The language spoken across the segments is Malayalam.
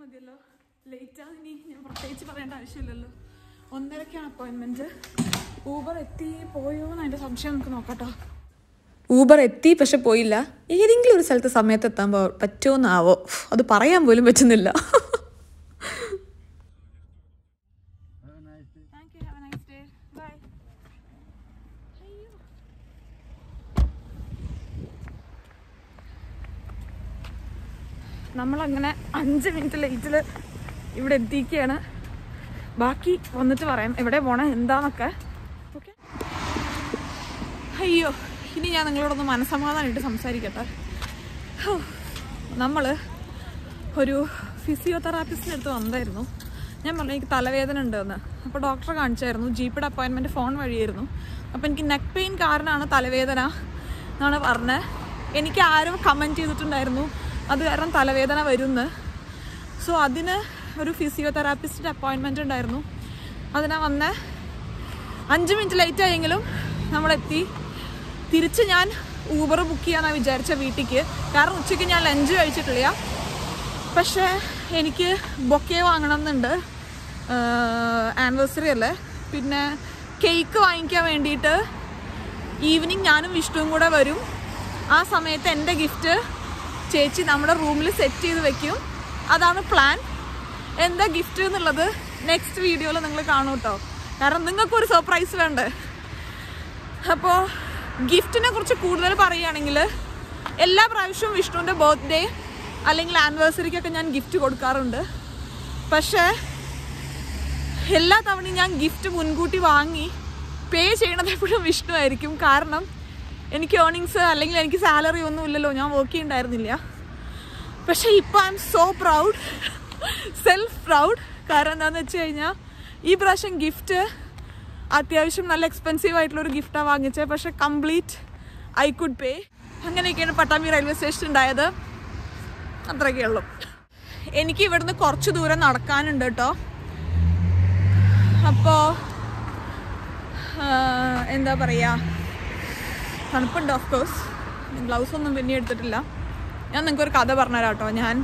മതിയല്ലോ ലേറ്റ് ആണെന്ന് ഇനി ഞാൻ പ്രത്യേകിച്ച് പറയേണ്ട ആവശ്യമില്ലല്ലോ ഒന്നരക്കാണ് അപ്പോയിൻമെന്റ് ഊബർ എത്തി പോയോ എന്ന് അതിന്റെ സംശയം നമുക്ക് നോക്കട്ടോ ഊബർ എത്തി പക്ഷെ പോയില്ല ഏതെങ്കിലും ഒരു സ്ഥലത്ത് സമയത്ത് എത്താൻ പോ- പറ്റുമോന്നാവോ അത് പറയാൻ പോലും പറ്റുന്നില്ല thank you have a nice day bye നമ്മളങ്ങനെ അഞ്ച് മിനിറ്റ് ലേറ്റിൽ ഇവിടെ എത്തിക്കുകയാണ് ബാക്കി വന്നിട്ട് പറയാം എവിടെ പോണേ എന്താന്നൊക്കെ ഓക്കെ അയ്യോ ഇനി ഞാൻ നിങ്ങളോടൊന്ന് മനസ്സമാധാനമായിട്ട് സംസാരിക്കട്ടെ നമ്മൾ ഒരു ഫിസിയോതെറാപ്പിസ്റ്റിൻ്റെ അടുത്ത് വന്നായിരുന്നു ഞാൻ പറഞ്ഞു എനിക്ക് തലവേദന ഉണ്ടെന്ന് അപ്പോൾ ഡോക്ടറെ കാണിച്ചായിരുന്നു ജീപ്പിയുടെ അപ്പോയിൻമെൻറ്റ് ഫോൺ വഴിയായിരുന്നു അപ്പോൾ എനിക്ക് നെക്ക് പെയിൻ കാരണമാണ് തലവേദന എന്നാണ് പറഞ്ഞത് എനിക്ക് ആരും കമൻറ്റ് ചെയ്തിട്ടുണ്ടായിരുന്നു അത് കാരണം തലവേദന വരുമെന്ന് സോ അതിന് ഒരു ഫിസിയോതെറാപ്പിസ്റ്റിൻ്റെ അപ്പോയിൻമെൻറ്റ് ഉണ്ടായിരുന്നു അതിനാ വന്നേ അഞ്ച് മിനിറ്റ് ലേറ്റ് ആയെങ്കിലും നമ്മളെത്തി തിരിച്ച് ഞാൻ ഊബർ ബുക്ക് ചെയ്യാന്നാണ് വിചാരിച്ച വീട്ടിലേക്ക് കാരണം ഉച്ചയ്ക്ക് ഞാൻ ലഞ്ച് കഴിച്ചിട്ടില്ല പക്ഷേ എനിക്ക് ബൊക്കെ വാങ്ങണം എന്നുണ്ട് ആനിവേഴ്സറി അല്ലേ പിന്നെ കേക്ക് വാങ്ങിക്കാൻ വേണ്ടിയിട്ട് ഈവനിങ് ഞാനും വിഷ്ണുവും കൂടെ വരും ആ സമയത്ത് എൻ്റെ ഗിഫ്റ്റ് ചേച്ചി നമ്മുടെ റൂമിൽ സെറ്റ് ചെയ്ത് വെക്കും അതാണ് പ്ലാൻ എന്താ ഗിഫ്റ്റ് എന്നുള്ളത് നെക്സ്റ്റ് വീഡിയോയിൽ നിങ്ങൾ കാണും കേട്ടോ കാരണം നിങ്ങൾക്കൊരു സർപ്രൈസ് വേണ്ടേ അപ്പോൾ ഗിഫ്റ്റിനെ കുറിച്ച് കൂടുതൽ പറയുകയാണെങ്കിൽ എല്ലാ പ്രാവശ്യവും വിഷ്ണുവിൻ്റെ ബർത്ത്ഡേ അല്ലെങ്കിൽ ആനിവേഴ്സറിക്കൊക്കെ ഞാൻ ഗിഫ്റ്റ് കൊടുക്കാറുണ്ട് പക്ഷേ എല്ലാ തവണയും ഞാൻ ഗിഫ്റ്റ് മുൻകൂട്ടി വാങ്ങി പേ ചെയ്യണത് എപ്പോഴും വിഷ്ണു ആയിരിക്കും കാരണം എനിക്ക് ഏർണിങ്സ് അല്ലെങ്കിൽ എനിക്ക് സാലറി ഒന്നും ഇല്ലല്ലോ ഞാൻ വർക്ക് ചെയ്യുന്നുണ്ടായിരുന്നില്ല പക്ഷേ ഇപ്പോൾ I'm so proud self proud കാരണം എന്താണെന്ന് വെച്ച് കഴിഞ്ഞാൽ ഈ പ്രാവശ്യം ഗിഫ്റ്റ് അത്യാവശ്യം നല്ല എക്സ്പെൻസീവ് ആയിട്ടുള്ള ഒരു ഗിഫ്റ്റാണ് വാങ്ങിച്ചത് പക്ഷെ കംപ്ലീറ്റ് ഐ കുഡ് പേ അങ്ങനെയൊക്കെയാണ് പട്ടാമ്പി റെയിൽവേ സ്റ്റേഷൻ ഉണ്ടായത് അത്രയൊക്കെ ഉള്ളൂ എനിക്ക് ഇവിടുന്ന് കുറച്ച് ദൂരം നടക്കാനുണ്ട് കേട്ടോ അപ്പോൾ എന്താ പറയുക തണുപ്പുണ്ട് ഓഫ് കോഴ്സ് ഗ്ലൗസ് ഒന്നും പിന്നെ എടുത്തിട്ടില്ല ഞാൻ നിങ്ങൾക്ക് ഒരു കഥ പറഞ്ഞുതരാം കേട്ടോ ഞാൻ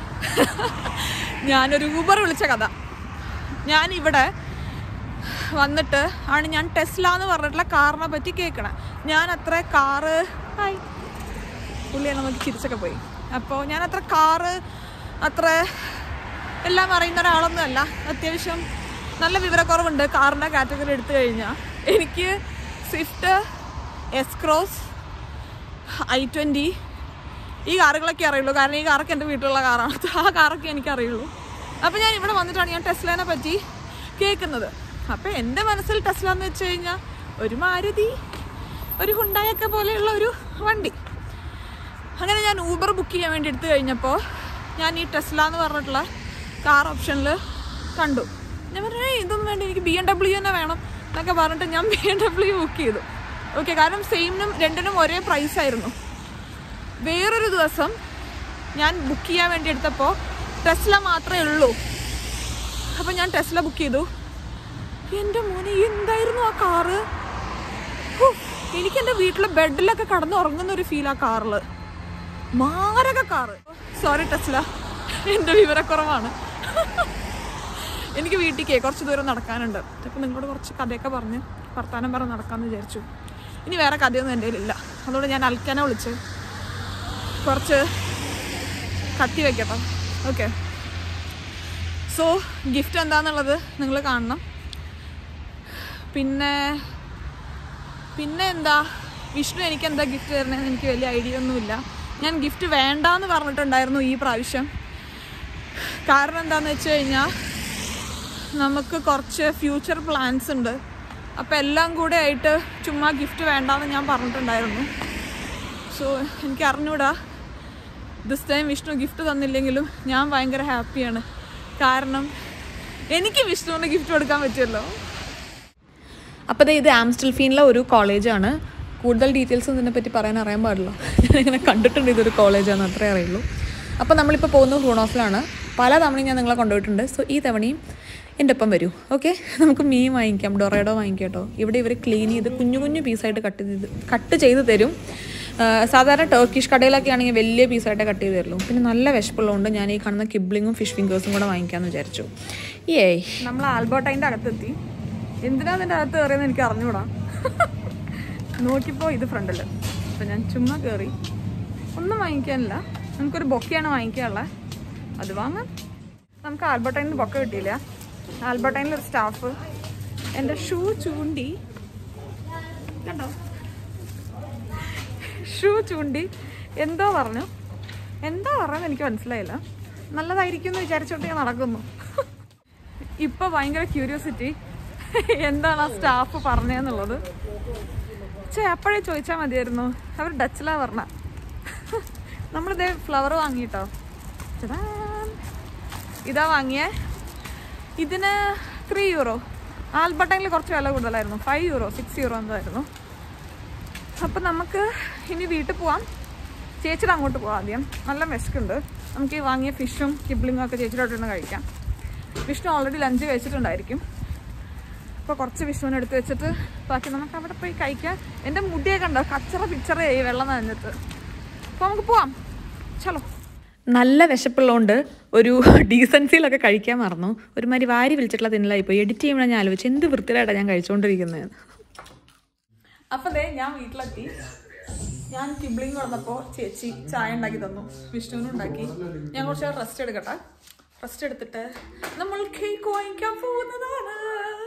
ഞാനൊരു ഊബർ വിളിച്ച കഥ ഞാൻ ഇവിടെ വന്നിട്ട് ആണ് ഞാൻ ടെസ്ല എന്ന് പറഞ്ഞിട്ടുള്ള കാറിനെ പറ്റി കേൾക്കണേ ഞാൻ അത്ര കാറ് ഹായ് പുള്ളിയെ നമുക്ക് ചിരിച്ചൊക്കെ പോയി അപ്പോൾ ഞാൻ അത്ര കാറ് അത്ര എല്ലാം അറിയുന്ന ഒരാളൊന്നുമല്ല അത്യാവശ്യം നല്ല വിവരക്കുറവുണ്ട് കാറിൻ്റെ കാറ്റഗറി എടുത്തു കഴിഞ്ഞാൽ എനിക്ക് Swift S Cross I twenty ഈ കാറുകളൊക്കെ അറിയുള്ളൂ കാരണം ഈ കാറൊക്കെ എൻ്റെ വീട്ടിലുള്ള കാറാണ് ആ കാറൊക്കെ എനിക്ക് അറിയുള്ളൂ അപ്പോൾ ഞാൻ ഇവിടെ വന്നിട്ടാണ് ഞാൻ ടെസ്ലേനെ പറ്റി കേൾക്കുന്നത് അപ്പോൾ എൻ്റെ മനസ്സിൽ ടെസ്ല എന്ന് വെച്ച് കഴിഞ്ഞാൽ ഒരു മാരുതി ഒരു ഹുണ്ടായൊക്കെ പോലെയുള്ള ഒരു വണ്ടി അങ്ങനെ ഞാൻ ഊബർ ബുക്ക് ചെയ്യാൻ വേണ്ടി എടുത്തു കഴിഞ്ഞപ്പോൾ ഞാൻ ഈ ടെസ്ല എന്ന് പറഞ്ഞിട്ടുള്ള കാർ ഓപ്ഷനിൽ കണ്ടു ഞാൻ പറഞ്ഞു "ഏയ്, ഇതൊന്നും വേണ്ട എനിക്ക് ബി എം ഡബ്ല്യു തന്നെ വേണം എന്നൊക്കെ പറഞ്ഞിട്ട് ഞാൻ ബി എം ഡബ്ല്യു ബുക്ക് ചെയ്തു ഓക്കെ കാരണം സെയിമിനും രണ്ടിനും ഒരേ പ്രൈസ് ആയിരുന്നു വേറൊരു ദിവസം ഞാൻ ബുക്ക് ചെയ്യാൻ വേണ്ടി എടുത്തപ്പോൾ ടെസ്ല മാത്രമേ ഉള്ളൂ അപ്പം ഞാൻ ടെസ്ല ബുക്ക് ചെയ്തു എൻ്റെ മോനെ എന്തായിരുന്നു ആ കാറ് ഹൂ, എനിക്ക് എൻ്റെ വീട്ടിലെ ബെഡിലൊക്കെ കടന്ന് ഉറങ്ങുന്ന ഒരു ഫീൽ ആ കാറിൽ മാരക കാറ് സോറി ടെസ്ല എൻ്റെ വിവരക്കുറവാണ് എനിക്ക് വീട്ടിലേക്ക് കുറച്ച് ദൂരം നടക്കാനുണ്ട് അപ്പം നിങ്ങളോട് കുറച്ച് കഥയൊക്കെ പറഞ്ഞ് വർത്താനം പറഞ്ഞ് നടക്കാമെന്ന് വിചാരിച്ചു ഇനി വേറെ കഥയൊന്നും എൻ്റെ കയ്യിലില്ല അതുകൊണ്ട് ഞാൻ അൽക്കാനെ വിളിച്ച് കുറച്ച് കത്തി വെക്കട്ടെ ഓക്കെ സോ ഗിഫ്റ്റ് എന്താണെന്നുള്ളത് നിങ്ങൾ കാണണം പിന്നെ പിന്നെ എന്താ വിഷ്ണു എനിക്ക് എന്താ ഗിഫ്റ്റ് തരണേന്ന് എനിക്ക് വലിയ ഐഡിയ ഒന്നുമില്ല ഞാൻ ഗിഫ്റ്റ് വേണ്ടാന്ന് പറഞ്ഞിട്ടുണ്ടായിരുന്നു ഈ പ്രാവശ്യം കാരണം എന്താണെന്ന് വെച്ച് കഴിഞ്ഞാൽ നമുക്ക് കുറച്ച് ഫ്യൂച്ചർ പ്ലാൻസ് ഉണ്ട് അപ്പോൾ എല്ലാം കൂടെ ആയിട്ട് ചുമ്മാ ഗിഫ്റ്റ് വേണ്ടാന്ന് ഞാൻ പറഞ്ഞിട്ടുണ്ടായിരുന്നു സോ എനിക്ക് അറിഞ്ഞൂടാ ദിസ് ടൈം വിഷ്ണു ഗിഫ്റ്റ് തന്നില്ലെങ്കിലും ഞാൻ ഭയങ്കര ഹാപ്പിയാണ് കാരണം എനിക്ക് വിഷ്ണുവിന് ഗിഫ്റ്റ് കൊടുക്കാൻ പറ്റുമല്ലോ അപ്പോൾ ദേ ഇത് ആംസ്റ്റൽഫീനിലെ ഒരു കോളേജാണ് കൂടുതൽ ഡീറ്റെയിൽസ് ഇതിനെപ്പറ്റി പറയാൻ അറിയാൻ പാടില്ല ഞാനിങ്ങനെ കണ്ടിട്ടുണ്ട് ഇതൊരു കോളേജാണ് അത്രേ അറിയുള്ളൂ അപ്പോൾ നമ്മളിപ്പോൾ പോകുന്നത് ഹ്രൂണോഫിലാണ് പല തവണയും ഞാൻ നിങ്ങളെ കൊണ്ടുപോയിട്ടുണ്ട് സോ ഈ തവണയും എൻ്റെ ഒപ്പം വരൂ ഓക്കെ നമുക്ക് മീൻ വാങ്ങിക്കാം ഡൊറേഡോ വാങ്ങിക്കാം കേട്ടോ ഇവിടെ ഇവർ ക്ലീൻ ചെയ്ത് കുഞ്ഞു കുഞ്ഞു പീസായിട്ട് കട്ട് ചെയ്ത് കട്ട് ചെയ്ത് തരും ആ, സാധാരണ ടർക്കിഷ് കടയിലൊക്കെ ആണെങ്കിൽ വലിയ പീസായിട്ട് കട്ട് ചെയ്ത് തരുള്ളൂ പിന്നെ നല്ല വിശപ്പുള്ളതുകൊണ്ട് ഞാൻ ഈ കാണുന്ന കിബ്ലിങ്ങും ഫിഷ് ഫിംഗേഴ്സും കൂടെ വാങ്ങിക്കാമെന്ന് വിചാരിച്ചു ഏയ് നമ്മൾ ആൽബർട്ടൈൻ്റെ അകത്തെത്തി എന്തിനാ അതിൻ്റെ അകത്ത് കയറിയെന്ന് എനിക്ക് അറിഞ്ഞൂടാ നോക്കിയപ്പോൾ ഇത് ഫ്രണ്ടിൽ അപ്പം ഞാൻ ചുമ്മാ കയറി ഒന്നും വാങ്ങിക്കാനില്ല നമുക്കൊരു ബൊക്കെയാണ് വാങ്ങിക്കാനുള്ളത് അത് വാങ്ങാം നമുക്ക് ആൽബർട്ടൈനിൽ ബൊക്കെ കിട്ടിയില്ല ആൽബർട്ടൈനിൽ ഒരു സ്റ്റാഫ് എൻ്റെ ഷൂ ചൂണ്ടി കണ്ടോ ഷൂ ചൂണ്ടി എന്തോ പറഞ്ഞു എന്താ പറഞ്ഞത് എനിക്ക് മനസ്സിലായില്ല നല്ലതായിരിക്കും എന്ന് വിചാരിച്ചോണ്ട് ഞാൻ നടക്കുന്നു ഇപ്പൊ ഭയങ്കര ക്യൂരിയോസിറ്റി എന്താണ് ആ സ്റ്റാഫ് പറഞ്ഞതെന്നുള്ളത് ചേ അപ്പോഴേ ചോദിച്ചാൽ മതിയായിരുന്നു അവർ ഡച്ചിലാ പറഞ്ഞ നമ്മളിതേ ഫ്ലവർ വാങ്ങിട്ടോ ചടാൻ. ഇതാ വാങ്ങിയേ ഇതിന് ത്രീ യൂറോ ആൽബർട്ടൈനിൽ കുറച്ച് വില കൂടുതലായിരുന്നു ഫൈവ് യൂറോ സിക്സ് യൂറോ എന്തായിരുന്നു അപ്പം നമുക്ക് ഇനി വീട്ടിൽ പോവാം ചേച്ചിയുടെ അങ്ങോട്ട് പോവാം ആദ്യം നല്ല വിശക്കുണ്ട് നമുക്ക് ഈ വാങ്ങിയ ഫിഷും കിബ്ലിങ്ങും ഒക്കെ ചേച്ചിയുടെ അടുത്ത് നിന്ന് കഴിക്കാം വിഷ്ണു ഓൾറെഡി ലഞ്ച് കഴിച്ചിട്ടുണ്ടായിരിക്കും അപ്പോൾ കുറച്ച് വിഷ്ണുവിനെ എടുത്ത് വെച്ചിട്ട് ബാക്കി നമുക്ക് അവിടെ പോയി കഴിക്കാം എൻ്റെ മുടിയെ കണ്ടോ കച്ചറ പിച്ചറയായി വെള്ളം നനഞ്ഞിട്ട് അപ്പോൾ നമുക്ക് പോവാം ചലോ നല്ല വിശപ്പുള്ളതുകൊണ്ട് ഒരു ഡീസൻസിയിലൊക്കെ കഴിക്കാൻ മറന്നു ഒരുമാതിരി വാരി വിളിച്ചിട്ടുള്ള തിന്നലായിപ്പോയി എഡിറ്റ് ചെയ്യുമ്പോൾ ഞാൻ ആലോചിച്ചു എന്ത് വൃത്തിയായിട്ടാണ് ഞാൻ കഴിച്ചുകൊണ്ടിരിക്കുന്നത് അപ്പൊ ദേ ഞാൻ വീട്ടിലെത്തി ഞാൻ കിബ്ലിങ് വന്നപ്പോ ചേച്ചി ചായ ഉണ്ടാക്കി തന്നു വിഷ്ണുവിനും ഉണ്ടാക്കി ഞാൻ കുറച്ച് റെസ്റ്റ് എടുക്കട്ടെ റെസ്റ്റ് എടുത്തിട്ട് നമ്മൾ കേക്ക് വാങ്ങിക്കാൻ പോകുന്നതാണ്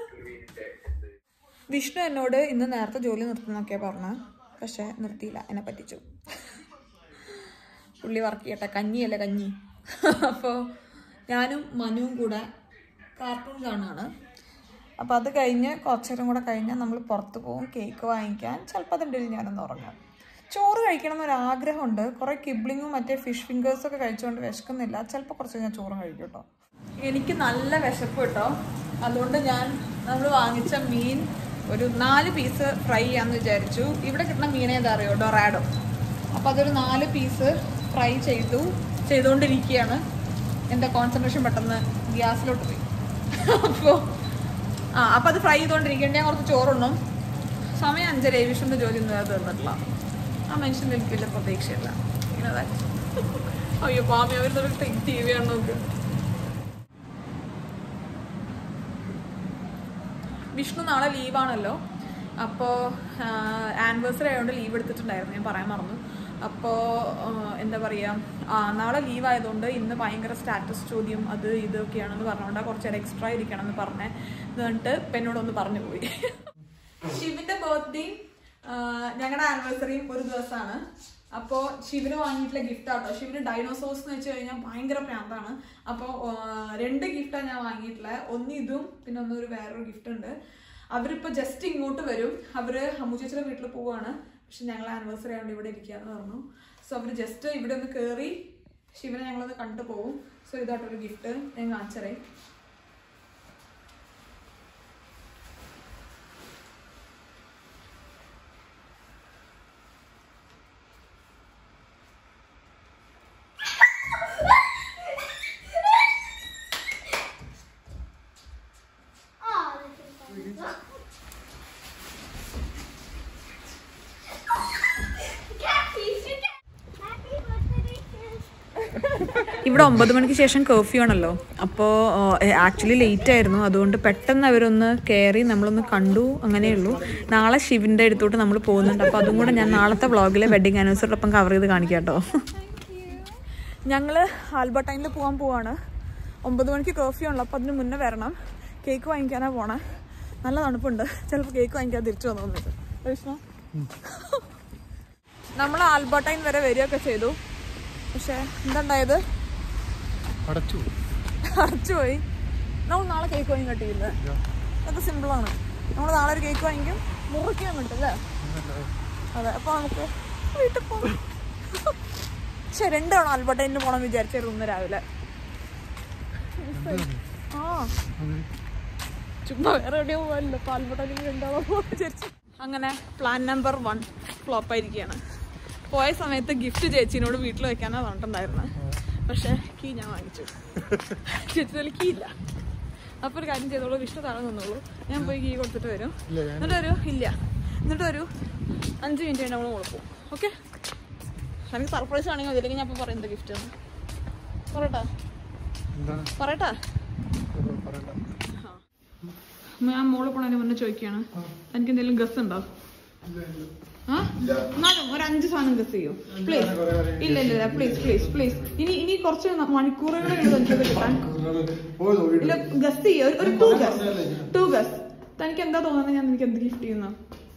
വിഷ്ണു എന്നോട് ഇന്ന് നേരത്തെ ജോലി നിർത്തുന്നൊക്കെയാ പറഞ്ഞ പക്ഷെ നിർത്തിയില്ല എന്നെ പറ്റിച്ചു പുള്ളി വർക്ക് ചെയ്യട്ടെ കഞ്ഞിയല്ലേ കഞ്ഞി അപ്പോൾ ഞാനും മനുവും കൂടെ കാർട്ടൂൺ കാണാണ് അപ്പോൾ അത് കഴിഞ്ഞ് കുറച്ച് നേരം കൂടെ കഴിഞ്ഞാൽ നമ്മൾ പുറത്ത് പോകും കേക്ക് വാങ്ങിക്കാൻ ചിലപ്പോൾ അതിൻ്റെ ഇടയിൽ ഞാനൊന്ന് ഉറങ്ങാം ചോറ് കഴിക്കണം എന്നൊരു ആഗ്രഹമുണ്ട് കുറേ കിബ്ലിങ്ങും മറ്റേ ഫിഷ് ഫിംഗേഴ്സും ഒക്കെ കഴിച്ചുകൊണ്ട് വിശക്കുന്നില്ല ചിലപ്പോൾ കുറച്ച് ഞാൻ ചോറും കഴിക്കും കേട്ടോ എനിക്ക് നല്ല വിശപ്പ് കേട്ടോ അതുകൊണ്ട് ഞാൻ നമ്മൾ വാങ്ങിച്ച മീൻ ഒരു നാല് പീസ് ഫ്രൈ ചെയ്യാമെന്ന് വിചാരിച്ചു ഇവിടെ കിട്ടുന്ന മീൻ ഏതാ അറിയോ ഡൊറാഡോ അപ്പോൾ അതൊരു നാല് പീസ് ഫ്രൈ ചെയ്തു ചെയ്തുകൊണ്ടിരിക്കുകയാണ് എൻ്റെ കോൺസെൻട്രേഷൻ പെട്ടെന്ന് ഗ്യാസിലോട്ട് പോയി അപ്പോൾ ആ അപ്പോൾ അത് ഫ്രൈ ചെയ്തുകൊണ്ടിരിക്കേണ്ട ഞാൻ കുറച്ച് ചോറുണ്ണും സമയം അഞ്ചര വിഷുവിൻ്റെ ജോലി ഒന്നും അത് തന്നിട്ടില്ല ആ മനുഷ്യൻ്റെ എനിക്ക് വലിയ പ്രതീക്ഷയില്ല ഇങ്ങനെ അതെ അയ്യോ പാമി അവരുടെ ടി വി ആണ് നോക്ക് വിഷ്ണു നാളെ ലീവാണല്ലോ അപ്പോൾ ആനിവേഴ്സറി ആയതുകൊണ്ട് ലീവ് എടുത്തിട്ടുണ്ടായിരുന്നു ഞാൻ പറയാൻ മറന്നു അപ്പോൾ എന്താ പറയുക നാളെ ലീവ് ആയതുകൊണ്ട് ഇന്ന് ഭയങ്കര സ്റ്റാറ്റസ് ചോദ്യം അത് ഇതൊക്കെയാണെന്ന് പറഞ്ഞുകൊണ്ട് കുറച്ച് നേരം എക്സ്ട്രാ ഇരിക്കണം എന്ന് പറഞ്ഞ് എന്നിട്ട് ഇപ്പം എന്നോടൊന്ന് പറഞ്ഞു പോയി ശിവിന്റെ ബർത്ത്ഡേയും ഞങ്ങളുടെ ആനിവേഴ്സറിയും ഒരു ദിവസമാണ് അപ്പോൾ ശിവന് വാങ്ങിയിട്ടുള്ള ഗിഫ്റ്റ് ആട്ടോ ശിവന് ഡൈനോസോഴ്സ് എന്ന് വെച്ച് കഴിഞ്ഞാൽ ഭയങ്കര പ്രാന്താണ് അപ്പോൾ രണ്ട് ഗിഫ്റ്റാണ് ഞാൻ വാങ്ങിയിട്ടുള്ളത് ഒന്ന് ഇതും പിന്നെ ഒന്നൊരു വേറൊരു ഗിഫ്റ്റ് ഉണ്ട് അവരിപ്പോൾ ജസ്റ്റ് ഇങ്ങോട്ട് വരും അവര് അമ്മുചേച്ചിയുടെ വീട്ടിൽ പോവാണ് പക്ഷെ ഞങ്ങൾ ആനിവേഴ്സറി ആയതുകൊണ്ട് ഇവിടെ ഇരിക്കാന്ന് പറഞ്ഞു സോ അവർ ജസ്റ്റ് ഇവിടെ ഒന്ന് കയറി ശിവനെ ഞങ്ങളൊന്ന് കണ്ടു പോകും സോ ഇതായിട്ടൊരു ഗിഫ്റ്റ് ഞാൻ കാണിച്ചറേ ഇവിടെ ഒമ്പത് മണിക്ക് ശേഷം കർഫ്യൂ ആണല്ലോ അപ്പോൾ ആക്ച്വലി ലേറ്റ് ആയിരുന്നു അതുകൊണ്ട് പെട്ടെന്ന് അവരൊന്ന് കയറി നമ്മളൊന്ന് കണ്ടു അങ്ങനെയുള്ളൂ നാളെ ശിവൻ്റെ അടുത്തോട്ട് നമ്മൾ പോകുന്നുണ്ട് അപ്പോൾ അതും കൂടെ ഞാൻ നാളത്തെ വ്ളോഗിലെ വെഡിങ് ആനിവേഴ്സറിയോടൊപ്പം കവർ ചെയ്ത് കാണിക്കാം കേട്ടോ ഞങ്ങൾ ആൽബർട്ടൈനിൽ പോകാൻ പോവാണ് ഒമ്പത് മണിക്ക് കർഫ്യൂ ഉള്ളു അപ്പോൾ അതിന് മുന്നേ വരണം കേക്ക് വാങ്ങിക്കാനാണ് പോണേ നല്ല തണുപ്പുണ്ട് ചിലപ്പോൾ കേക്ക് വാങ്ങിക്കാൻ തിരിച്ചു വന്നു വന്നിട്ട് വിഷ്ണു നമ്മൾ ആൽബർട്ടൈൻ വരെ വരികയൊക്കെ ചെയ്തു പക്ഷേ എന്തുണ്ടായത് അടച്ചു അടച്ചുപോയി നമ്മൾ നാളെ കേക്ക് വാങ്ങി കട്ടിയില്ല അതൊക്കെ സിമ്പിളാണ് നമ്മൾ നാളെ ഒരു കേക്ക് വാങ്ങിക്കും മുറിക്കാൻ കിട്ടില്ലേ അതെ അപ്പോൾ നമുക്ക് വീട്ടിൽ പോകാം പക്ഷെ രണ്ട് തവണ ആൽബർട്ടൈനിൽ പോകണം വിചാരിച്ചായിരുന്നു ഇന്ന് രാവിലെ ആ ചുമ്മാ വേറെ എവിടെയോ പോകാനില്ല അപ്പോൾ ആൽബർട്ടൈനിൽ രണ്ടാളോ പോകാൻ വിചാരിച്ചു അങ്ങനെ പ്ലാൻ നമ്പർ വൺ ഫ്ലോപ്പ് ആയിരിക്കുകയാണ് പോയ സമയത്ത് ഗിഫ്റ്റ് ചേച്ചീനോട് വീട്ടിൽ വെക്കാനാണ് പറഞ്ഞിട്ടുണ്ടായിരുന്നത് പക്ഷേ കീ ഞാൻ വാങ്ങിച്ചു ചേച്ചി കീ ഇല്ല അപ്പോൾ ഒരു കാര്യം ചെയ്തോളൂ വിഷ്ണു താഴെ നിന്നോളൂ ഞാൻ പോയി കീ കൊടുത്തിട്ട് വരും എന്നിട്ട് ഒരു ഇല്ല എന്നിട്ട് ഒരു അഞ്ച് മിനിറ്റ് കഴിഞ്ഞ് നമ്മൾ മുളക്കും ഓക്കെ എനിക്ക് സർപ്രൈസ് ആണെങ്കിൽ അതിലേക്ക് ഞാൻ ഇപ്പോൾ പറയുന്നത് ഗിഫ്റ്റ് ആണ് പറയട്ടാ എന്താണ് പറയട്ടാ പറയണ്ട ഞാൻ മോള് പോണതിന് മുന്നേ ചോദിക്കുകയാണ് എനിക്ക് എന്തെങ്കിലും ഗസ് ഉണ്ടോ ആ? എന്നാലും ഒരു അഞ്ച് സാധനം ഗസ് ചെയ്യോ പ്ലീസ് ഇല്ല ഇല്ല പ്ലീസ് പ്ലീസ് പ്ലീസ് ഇനി ഇനി കുറച്ച് മണിക്കൂറുകളെ ഉള്ളൂ എനിക്കത് കിട്ടാൻ ഇല്ല ഗസ് ചെയ്യോ ഒരു- ഒരു ടു ഗസ് ടു ഗസ് തനിക്ക് എന്താ തോന്നുന്നത് ഞാൻ എനിക്ക് എന്ത് ഗിഫ്റ്റ് ചെയ്യുന്ന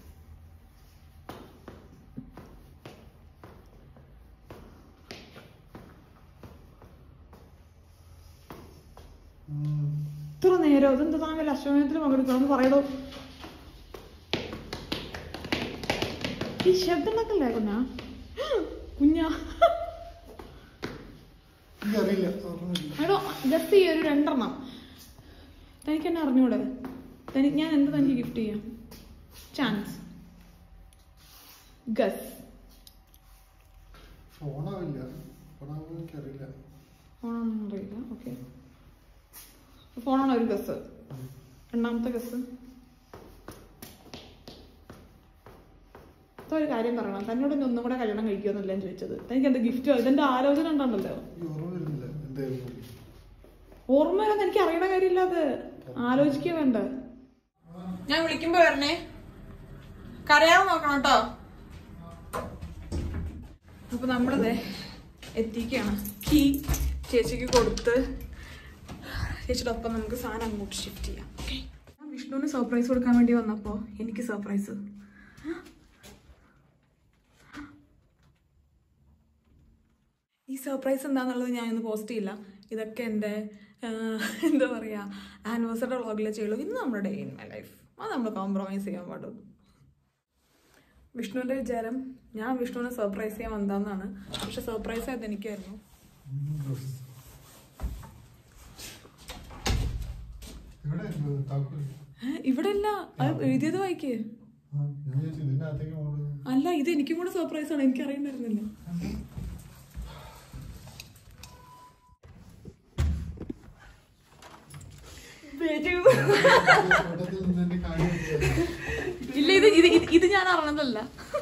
ഇത്ര നേരം ഇതെന്താ താങ്കൾ അശ്വമേധത്തിൽ പങ്കെടുക്കണം എന്ന് പറയടോ ഈ ശബ്ദം ഉണ്ടാക്കല്ലേ കുഞ്ഞാ കുഞ്ഞാ അറിയില്ല എടോ ജസ്റ്റ് ഈ ഒരു രണ്ടെണ്ണം തനിക്ക് എന്നെ അറിഞ്ഞൂടെ തനിക്ക് ഞാൻ എന്ത് തനിക്ക് ഗിഫ്റ്റ് ചെയ്യാം ചാൻസ് ഗസ് ഫോണാവില്ല ഫോണാവുമ്പോൾ എനിക്കറിയില്ല ഫോണാണെന്ന് അറിയില്ല ഓക്കെ ഫോണാണ് ഒരു ഗസ് രണ്ടാമത്തെ ഗസ് ഒരു കാര്യം പറയണം തന്നോട് ഇനി ഒന്നും കൂടെ കല്യാണം കഴിക്കുമെന്നല്ല ഞാൻ ചോദിച്ചത് തനിക്ക് എന്ത് ഗിഫ്റ്റ് ഇതെന്റെ ആലോചന ഉണ്ടല്ലോ ഈ ഓർമ്മ വരുന്നില്ല എന്തായിരുന്നു ഓർമ്മ വരുന്നത് എനിക്ക് അറിയണ കാര്യമില്ല അത് ആലോചിക്കുക വേണ്ട ഞാൻ വിളിക്കുമ്പോ വരണേ കരയാൻ നോക്കണം കേട്ടോ അപ്പൊ നമ്മളത് എത്തിക്കുകയാണ് കീ ചേച്ചിക്ക് കൊടുത്ത് ചേച്ചിയുടെ ഒപ്പം നമുക്ക് സാധനം അങ്ങോട്ട് ഷിഫ്റ്റ് ചെയ്യാം ഓക്കെ ഞാൻ വിഷ്ണുവിന് സർപ്രൈസ് കൊടുക്കാൻ വേണ്ടി വന്നപ്പോ എനിക്ക് സർപ്രൈസ് ഈ സർപ്രൈസ് എന്താണെന്നുള്ളത് ഞാൻ ഇന്ന് പോസ്റ്റ് ചെയ്യില്ല ഇതൊക്കെ എൻ്റെ ആഹ്, എന്താ പറയുക ആനിവേഴ്സറിയുടെ വ്ളോഗിലേ ചെയ്യുള്ളൂ ഇന്ന് നമ്മുടെ ഡേ ഇൻ മൈ ലൈഫ് അത് നമ്മൾ കോംപ്രമൈസ് ചെയ്യാൻ പാടുള്ളൂ വിഷ്ണുവിൻ്റെ വിചാരം ഞാൻ വിഷ്ണുവിനെ സർപ്രൈസ് ചെയ്യാൻ വന്നതെന്നാണ് പക്ഷെ സർപ്രൈസ് ആയത് എനിക്കായിരുന്നു ഇവിടെ താക്കോൽ ഏഹ്, ഇവിടെ അല്ല അത് എഴുതിയത് വായിക്കേ ആ, ഞാൻ ചോദിച്ചു ഇതിന്റെ അകത്തേക്ക് പോകുന്നത് അല്ല ഇത് എനിക്കും കൂടെ സർപ്രൈസ് ആണ് എനിക്ക് അറിയണ്ടായിരുന്നില്ല കൂട്ടത്തിൽ നിന്നെ കാര്യം ഇല്ല ഇത് ഇത് ഇത് ഇത് ഞാൻ അറിയണതല്ല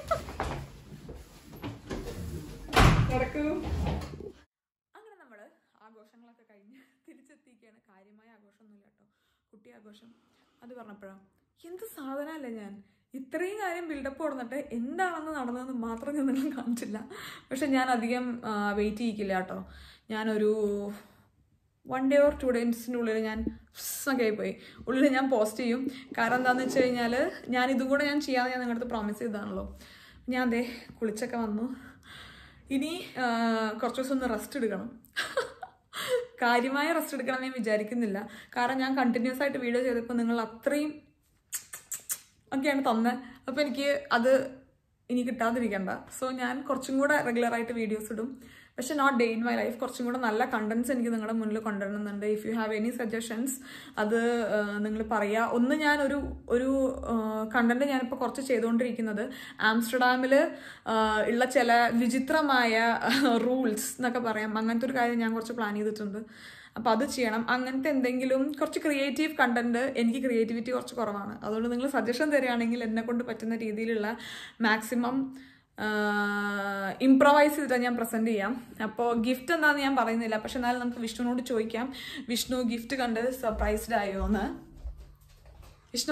അങ്ങനെ നമ്മള് ആഘോഷങ്ങളൊക്കെ കഴിഞ്ഞ് തിരിച്ചെത്തിക്കുകയാണ് കാര്യമായ ആഘോഷമൊന്നുമില്ല കേട്ടോ കുട്ടി ആഘോഷം അത് പറഞ്ഞപ്പോഴാണ് എന്ത് സാധനമല്ലേ ഞാൻ ഇത്രയും കാര്യം ബിൽഡപ്പ് കൊടുത്തിട്ട് എന്താണെന്ന് നടന്നതെന്ന് മാത്രം ഞാൻ നിങ്ങൾ കാണിച്ചില്ല പക്ഷെ ഞാൻ അധികം വെയിറ്റ് ചെയ്യിക്കില്ല കേട്ടോ ഞാനൊരു വൺ ഡേ ഓർ ടു ഡേയ്സിൻ്റെ ഉള്ളിൽ ഞാൻ ഒക്കെ ആയിപ്പോയി ഉള്ളിൽ ഞാൻ പോസ്റ്റ് ചെയ്യും കാരണം എന്താണെന്ന് വെച്ച് കഴിഞ്ഞാൽ ഞാൻ ഇതും കൂടെ ഞാൻ ചെയ്യാതെ ഞാൻ നിങ്ങളുടെ പ്രോമിസ് ചെയ്താണല്ലോ ഞാൻ അതെ കുളിച്ചൊക്കെ വന്നു ഇനി ആ, കുറച്ച് ദിവസം ഒന്ന് റെസ്റ്റ് എടുക്കണം കാര്യമായ റെസ്റ്റ് എടുക്കണം ഞാൻ വിചാരിക്കുന്നില്ല കാരണം ഞാൻ കണ്ടിന്യൂസ് ആയിട്ട് വീഡിയോ ചെയ്തപ്പോൾ നിങ്ങൾ അത്രയും ഒക്കെയാണ് തന്നെ അപ്പോൾ എനിക്ക് അത് ഇനി കിട്ടാതിരിക്കണ്ട സോ ഞാൻ കുറച്ചും കൂടെ റെഗുലർ ആയിട്ട് വീഡിയോസ് ഇടും പക്ഷെ not day in my life കുറച്ചും കൂടെ നല്ല കണ്ടന്റ്സ് എനിക്ക് നിങ്ങളുടെ മുന്നിൽ കൊണ്ടുവരുന്നുണ്ട് if you have any suggestions അത് നിങ്ങൾ പറയുക ഒന്ന് ഞാൻ ഒരു ഒരു കണ്ടന്റ് ഞാനിപ്പോൾ കുറച്ച് ചെയ്തുകൊണ്ടിരിക്കുന്നത് ആംസ്റ്റർഡാമിൽ ഉള്ള ചില വിചിത്രമായ റൂൾസ് എന്നൊക്കെ പറയാം അങ്ങനത്തെ ഒരു കാര്യം ഞാൻ കുറച്ച് പ്ലാൻ ചെയ്തിട്ടുണ്ട് അപ്പോൾ അത് ചെയ്യണം അങ്ങനത്തെ എന്തെങ്കിലും കുറച്ച് ക്രിയേറ്റീവ് കണ്ടന്റ് എനിക്ക് ക്രിയേറ്റിവിറ്റി കുറച്ച് കുറവാണ് അതുകൊണ്ട് നിങ്ങൾ സജഷൻ തരികയാണെങ്കിൽ എന്നെ കൊണ്ട് പറ്റുന്ന രീതിയിലുള്ള മാക്സിമം ഇംപ്രവൈസ് ചെയ്തിട്ട് ഞാൻ പ്രസന്റ് ചെയ്യാം അപ്പോൾ ഗിഫ്റ്റ് എന്താണെന്ന് ഞാൻ പറയുന്നില്ല പക്ഷെ എന്നാലും നമുക്ക് വിഷ്ണുവിനോട് ചോദിക്കാം വിഷ്ണു ഗിഫ്റ്റ് കണ്ട് സർപ്രൈസ്ഡ് ആയോ എന്ന് വിഷ്ണു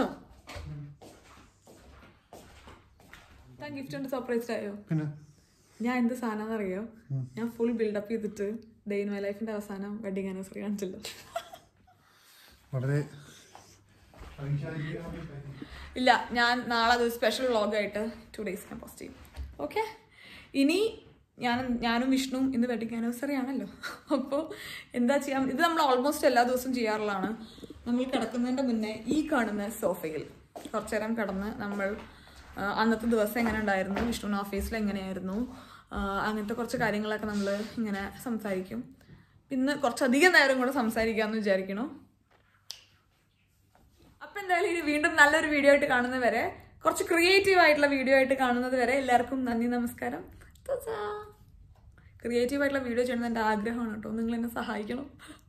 താൻ ഗിഫ്റ്റ് കണ്ട് സർപ്രൈസ്ഡ് ആയോ പിന്നെ ഞാൻ എന്ത് സാധനം അറിയോ ഞാൻ ഫുൾ ബിൽഡപ്പ് ചെയ്തിട്ട് ഡേ ഇൻ മൈ ലൈഫിന്റെ അവസാനം വെഡിങ് ആനിവേഴ്സറി കാണിച്ചില്ല വളരെ ഇല്ല ഞാൻ നാളെ അത് സ്പെഷ്യൽ വ്ളോഗായിട്ട് ടു ഡേയ്സ് ഞാൻ പോസ്റ്റ് ചെയ്യും ഓക്കെ ഇനി ഞാൻ ഞാനും വിഷ്ണുവും ഇന്ന് വെഡിങ് ആനിവേഴ്സറി ആണല്ലോ അപ്പോൾ എന്താ ചെയ്യാം ഇത് നമ്മൾ ഓൾമോസ്റ്റ് എല്ലാ ദിവസവും ചെയ്യാറുള്ളതാണ് നമ്മൾ കിടക്കുന്നതിൻ്റെ മുന്നേ ഈ കാണുന്ന സോഫയിൽ കുറച്ചു നേരം കിടന്ന് നമ്മൾ ആ, അന്നത്തെ ദിവസം എങ്ങനെ ഉണ്ടായിരുന്നു വിഷ്ണുവിന് ഓഫീസിൽ എങ്ങനെയായിരുന്നു ആ, അങ്ങനത്തെ കുറച്ച് കാര്യങ്ങളൊക്കെ നമ്മൾ ഇങ്ങനെ സംസാരിക്കും ഇന്ന് കുറച്ചധികം നേരം കൂടെ സംസാരിക്കാമെന്ന് വിചാരിക്കണു അപ്പൊ എന്തായാലും ഇനി വീണ്ടും നല്ലൊരു വീഡിയോ ആയിട്ട് കാണുന്നവരെ കുറച്ച് ക്രിയേറ്റീവ് ആയിട്ടുള്ള വീഡിയോ ആയിട്ട് കാണുന്നത് വരെ എല്ലാവർക്കും നന്ദി നമസ്കാരം ക്രിയേറ്റീവ് ആയിട്ടുള്ള വീഡിയോ ചെയ്യണമെന്ന് എൻ്റെ ആഗ്രഹമാണ് കേട്ടോ നിങ്ങൾ എന്നെ സഹായിക്കണം